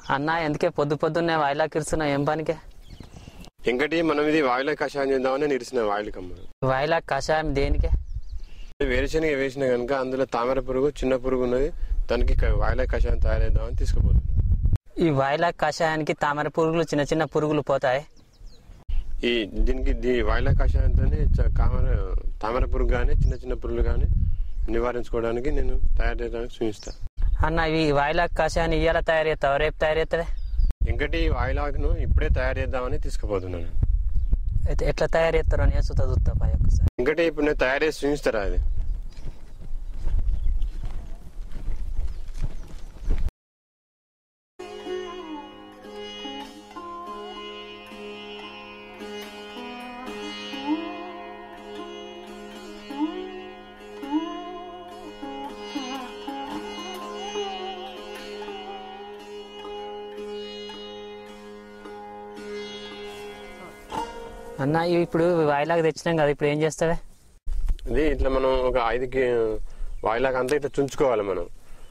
అన్న ఎందుకే పొద్దు పొద్దున్నే వాయిలా కిరుస్తున్నా ఏం పనికే ఇంకటి మనం ఇది వాయుల కషాయం చేద్దామని నిలిచిన వాయుల కమ్మ వాయిలా కషాయం దేనికే వేరుశనగ వేసిన కనుక అందులో తామర పురుగు చిన్న పురుగు ఉన్నది దానికి క- వాయుల కషాయం తయారేద్దామని తీసుకుపోతున్నాం ఈ వాయిలా కషాయానికి తామర పురుగులు చిన్న చిన్న పురుగులు పోతాయి ఈ దీనికి దీ వాయుల కషాయంతోనే చ- కామర తామర పురుగు కానీ చిన్న చిన్న పురుగులు కానీ నివారించుకోవడానికి నేను తయారు చేయడానికి చూపిస్తా అన్న ఇవి వాయిలా కషాయాన్ని ఇయ్యాల తయారు చేస్తావు రేపు తయారు చేస్తావే ఇంకటి ఈ వాయులాకును ఇప్పుడే తయారు చేద్దామని తీసుకుపోతున్నాను అయితే ఎట్లా తయారు చేస్తారో నేను చూస్తా చూస్తా పై ఒకసారి ఇంకటి ఇప్పుడు నేను తయారు చేసి చూపిస్తారా అది అన్న ఇవి ఇప్పుడు వాయిలాగా తెచ్చినాం కదా ఇప్పుడు ఏం చేస్తావే ఇది ఇట్లా మనం ఒక ఐదుకి వాయులాగా అంతా ఇట్లా చుంచుకోవాలి మనం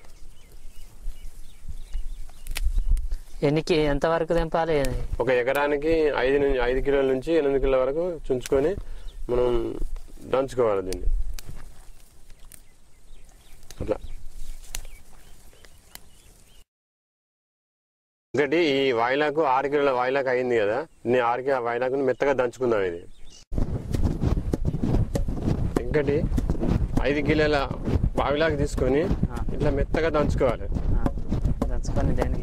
ఎన్నికి ఎంత వరకు తెంపాలి ఒక ఎకరానికి ఐదు నుంచి ఐదు కిలోల నుంచి ఎనిమిది కిలోల వరకు చుంచుకొని మనం దంచుకోవాలి దీన్ని అట్లా ఇంకటి ఈ వాయిలాకు ఆరు కిలోల వాయిలాకు అయింది కదా నేను ఆరు కిలో వాయిలాకుని మెత్తగా దంచుకుందాం ఇది ఇంకటి ఐదు కిలోల వాయిలాకు తీసుకొని ఇట్లా మెత్తగా దంచుకోవాలి ఆ, దంచుకొని దేనికి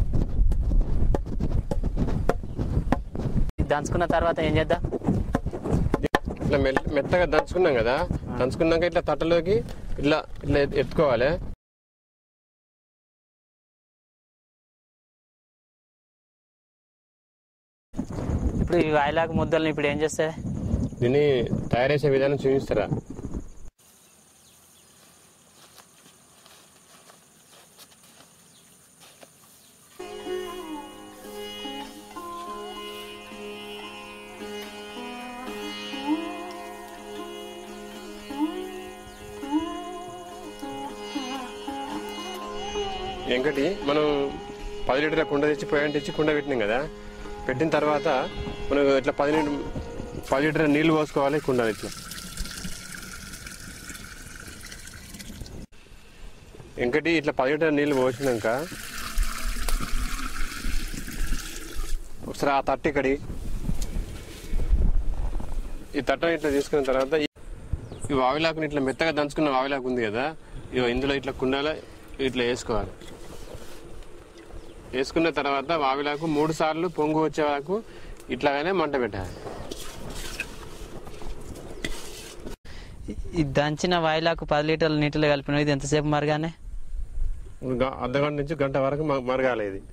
ఇది దంచుకున్న తర్వాత ఏం చేద్దాం ఇట్లా మెల్- మెత్తగా దంచుకున్నాం కదా దంచుకున్నాక ఇట్లా తట్టలోకి ఇట్లా ఇట్లా ఎత్- ఎత్తుకోవాలి ఇప్పుడు ఈ వాయిలాగా ముద్దల్ని ఇప్పుడు ఏం చేస్తావే దీన్ని తయారు చేసే విధానం చూపిస్తారా వెంకటి మనం పది లీటర్ల కుండ తెచ్చి పొయ్యి తెచ్చి కుండ పెట్టినాం కదా పెట్టిన తర్వాత మనం ఇట్లా పది లీటర్ పది లీటర్ నీళ్లు పోసుకోవాలి కుండ ఇట్లా వెంకటి ఇట్లా పది లీటర్ నీళ్లు పోసినాక ఒకసారి ఆ తట్టు ఇక్కడి ఈ తట్టను ఇట్లా తీసుకున్న తర్వాత ఈ- ఈ వావిలాకుని ఇట్లా మెత్తగా దంచుకున్న వావిలాకు ఉంది కదా ఇగో ఇందులో ఇట్లా కుండాల ఇట్లా వేసుకోవాలి వేసుకున్న తర్వాత వావిలాకు మూడు సార్లు పొంగు వచ్చే వరకు ఇట్లాగానే మంట పెట్టాలి ఈ దంచిన వాయిలాకు పది లీటర్ల నీటిలో కలిపిన ఇది ఎంతసేపు మరగానే గ- అర్ధగంట నుంచి గంట వరకు మ- మరగాలి ఇది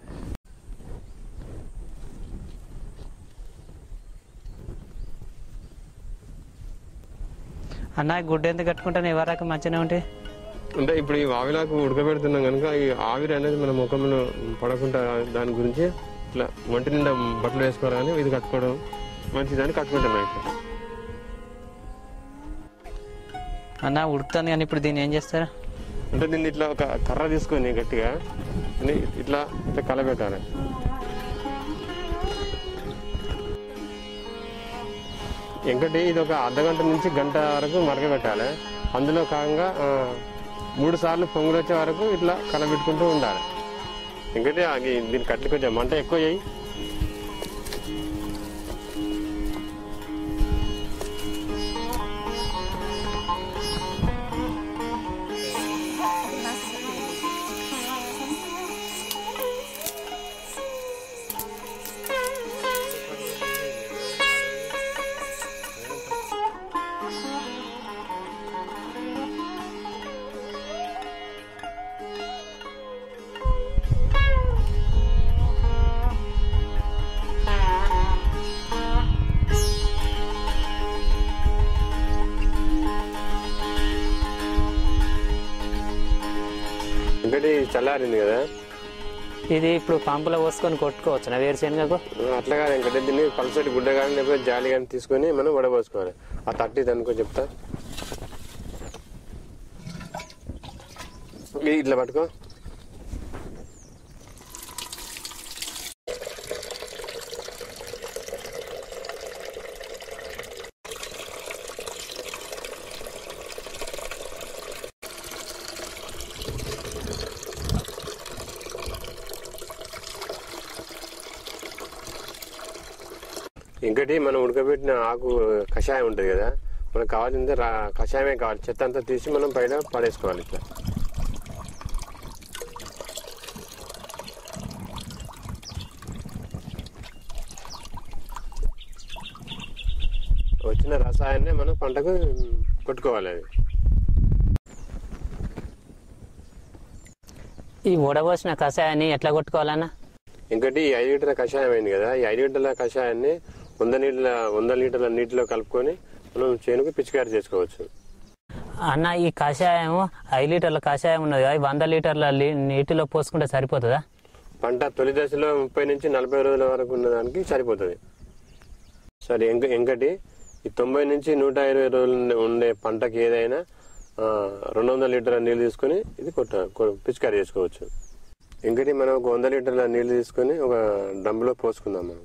అన్న ఈ గుడ్డ ఎందుకు కట్టుకుంటాను ఎవరాక మంచిగానే ఉంటాయి అంటే ఇప్పుడు ఈ ఆవిలాకు ఉడకబెడుతున్నాం కనుక ఈ ఆవిరి అనేది మన ముఖంలో పడకుండా దాని గురించి ఇట్లా ఒంటి నిండా బట్టలు వేసుకోవాలని ఇది కట్టుకోవడం మంచిదని కట్టుకుంటున్నాం ఇట్లా అన్న ఉడుకుతుంది కానీ ఇప్పుడు దీన్ని ఏం చేస్తారు అంటే దీన్ని ఇట్లా ఒక కర్ర తీసుకొని గట్టిగా దీన్ని ఇట్లా ఇట్లా కలబెట్టాలి ఇంకటి ఇది ఒక అర్ధగంట నుంచి గంట వరకు మరగబెట్టాలి అందులో కాగా ఆ, మూడు సార్లు పొంగులు వచ్చే వరకు ఇట్లా కలబెట్టుకుంటూ ఉండాలి ఇంకటి అది దీని కట్లు కొంచెం మంట ఎక్కువ చేయి ఇంకటి చల్లారింది కదా ఇది ఇప్పుడు పంపులో పోసుకొని కొట్టుకోవచ్చు నా వేరుశనగకు అట్లా కాదు ఇంకటి దీన్ని పలసటి గుడ్డ కానీ లేకపోతే జాలి కానీ తీసుకొని మనం వడబోసుకోవాలి ఆ తట్టి దానికో చెప్తా ఇది ఇట్లా పట్టుకో ఇంకటి మనం ఉడకబెట్టిన ఆకు కషాయం ఉంటుంది కదా మనకు కావాల్సింది రా కషాయమే కావాలి చెత్త అంతా తీసి మనం పైన పడేసుకోవాలి ఇట్లా వచ్చిన రసాయన్ని మనం పంటకు కొట్టుకోవాలి అది ఈ వడబోసిన కషాయాన్ని ఎట్లా కొట్టుకోవాలన్నా ఇంకటి ఈ ఐదు లీటర్ల కషాయం అయింది కదా ఈ ఐదు లీటర్ల కషాయాన్ని వంద నీళ్ళ వంద లీటర్ల నీటిలో కలుపుకొని మనం చేనుకు పిచికారి చేసుకోవచ్చు అన్న ఈ కషాయం ఐదు లీటర్ల కషాయం ఉన్నది కదా ఈ వంద లీటర్ల లీ- నీటిలో పోసుకుంటే సరిపోతుందా పంట తొలి దశలో ముప్పై నుంచి నలభై రోజుల వరకు ఉన్న దానికి సరిపోతుంది సరే ఇంక ఇంకటి ఈ తొంభై నుంచి నూట ఇరవై రోజులు ఉండే- ఉండే పంటకి ఏదైనా ఆ, రెండు వందల లీటర్ల నీళ్ళు తీసుకొని ఇది కొట్ట కొ- పిచికారి చేసుకోవచ్చు ఇంకటి మనం ఒక వంద లీటర్ల నీళ్ళు తీసుకొని ఒక డ్రమ్లో పోసుకుందాం మనం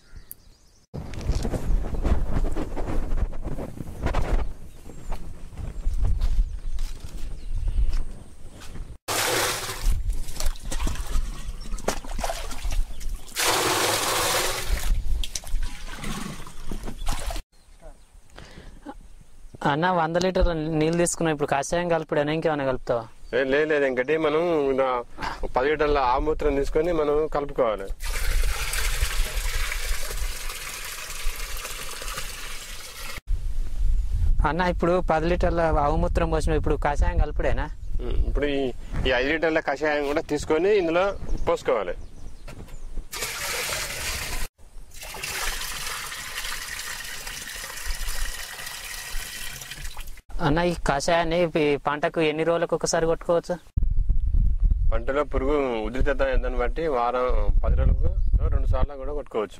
అన్న వంద లీటర్ల నీళ్ళు తీసుకున్నాం ఇప్పుడు కషాయం కలుపుడైనా ఇంకేమైనా కలుపుతావా ఏ, లేదు లేదు ఇంకటి మనం ఇలా పది లీటర్ల ఆమూత్రం తీసుకొని మనం కలుపుకోవాలి అన్న ఇప్పుడు పది లీటర్ల ఆవుమూత్రం పోసిన ఇప్పుడు కషాయం కలుపుడేనా ఉమ్, ఇప్పుడు ఈ ఈ ఐదు లీటర్ల కషాయం కూడా తీసుకొని ఇందులో పోసుకోవాలి అన్న ఈ కషాయాన్ని ఈ పంటకు ఎన్ని రోజులకు ఒకసారి కొట్టుకోవచ్చు పంటలో పురుగు ఉధృత దాన్ని బట్టి వారం పది రోజులకు రెండు సార్లు కూడా కొట్టుకోవచ్చు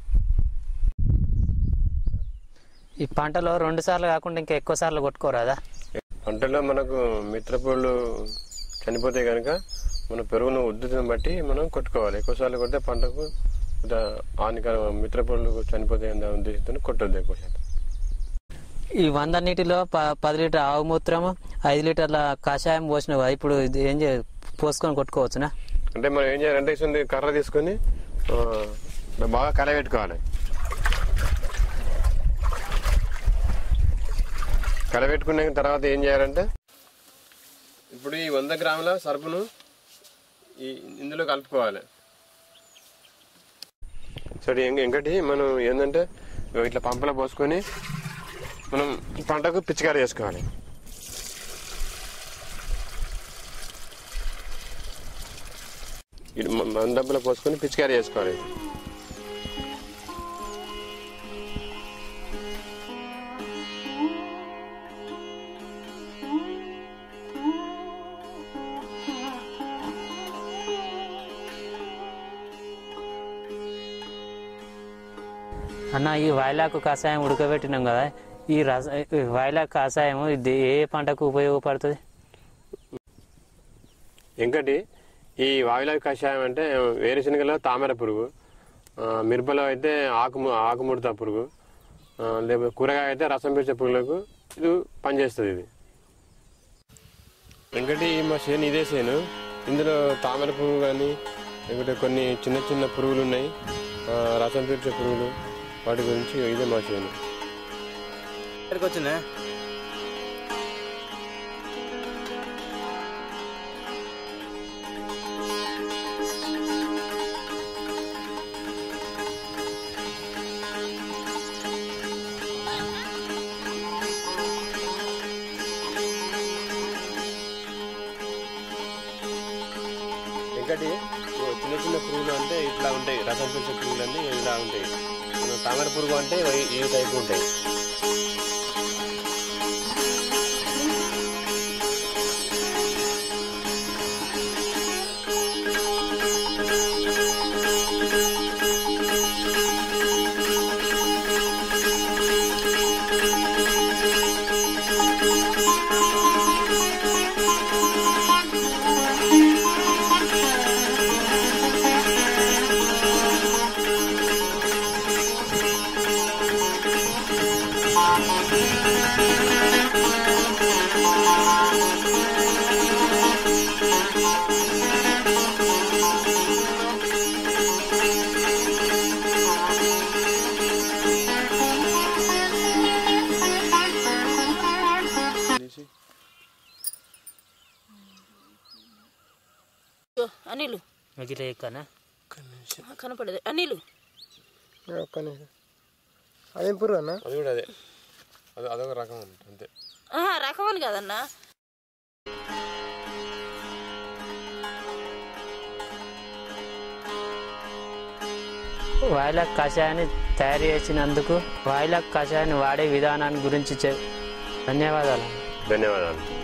ఈ పంటలో రెండు సార్లు కాకుండా ఇంకా ఎక్కువ సార్లు కొట్టుకోరాదా పంటలో మనకు మిత్రపుళ్ళు చనిపోతే కనుక మన పెరుగును ఉధృతిని బట్టి మనం కొట్టుకోవాలి ఎక్కువసార్లు కొడితే పంటకు కొంత హానికర మిత్రపుళ్ళు చనిపోతే అన్న ఉద్దేశంతో కొట్టొద్దు ఎక్కువ శాతం ఈ వంద నీటిలో ప- పది లీటర్ ఆవు మూత్రము ఐదు లీటర్ల కషాయం పోసినావు కదా, ఇప్పుడు ఇది ఏం చే పోసుకొని కొట్టుకోవచ్చునా అంటే మనం ఏం చేయాలంటే ఇస్తుంది కర్ర తీసుకొని ఆ, బాగా కలబెట్టుకోవాలి కలబెట్టుకున్న తర్వాత ఏం చేయాలంటే ఇప్పుడు ఈ వంద గ్రాముల సరుపును ఈ ఇందులో కలుపుకోవాలి సరే ఇంక- ఇంకటి మనం ఏంటంటే ఇట్లా పంపలో పోసుకొని మనం పంటకు పిచికారి చేసుకోవాలి ఇది మ- మన డబ్బులో పోసుకొని పిచికారి చేసుకోవాలి అన్న ఈ వైలాకు కషాయం ఉడకబెట్టినాం కదా ఈ రస ఈ వైలాకు కషాయం ఇది ఏ పంటకు ఉపయోగపడుతుంది ఇంకటి ఈ వాయులావి కషాయం అంటే వేరుశనగలో తామర పురుగు ఆ, మిరపలో అయితే ఆకు ఆకుముడత పురుగు ఆ, లేకపోతే కూరగాయ అయితే రసం పీల్చే పురుగులకు ఇది పనిచేస్తుంది ఇది ఇంకటి మా చేను ఇదే చేను ఇందులో తామర పురుగు కానీ లేకపోతే కొన్ని చిన్న చిన్న పురుగులు ఉన్నాయి ఆ, రసం పీల్చే పురుగులు వాటి గురించి ఇదే మా చేను ఎక్కడికి వచ్చిందే ఇంకటి ఓ చిన్న చిన్న పురుగులు అంటే ఇట్లా ఉంటాయి రసం పీల్చే పురుగులు అన్నీ ఇలా ఉంటాయి మన తామర పురుగు అంటే ఈ- ఈ టైపు ఉంటాయి ఇగో అనిలు మిగిలిన ఎక్కనా కనపడదు అనిలు ఒక్క నిమిషం అదేం పురుగు అన్న అది కూడా అదే అది అదొక రకం ఉంటుంది అంతే ఆహా రకమని కదన్నా వాయిలాక్ కషాయాన్ని తయారు చేసినందుకు వాయిలాక్ కషాయాన్ని వాడే విధానాన్ని గురించి చె ధన్యవాదాలు ధన్యవాదాలు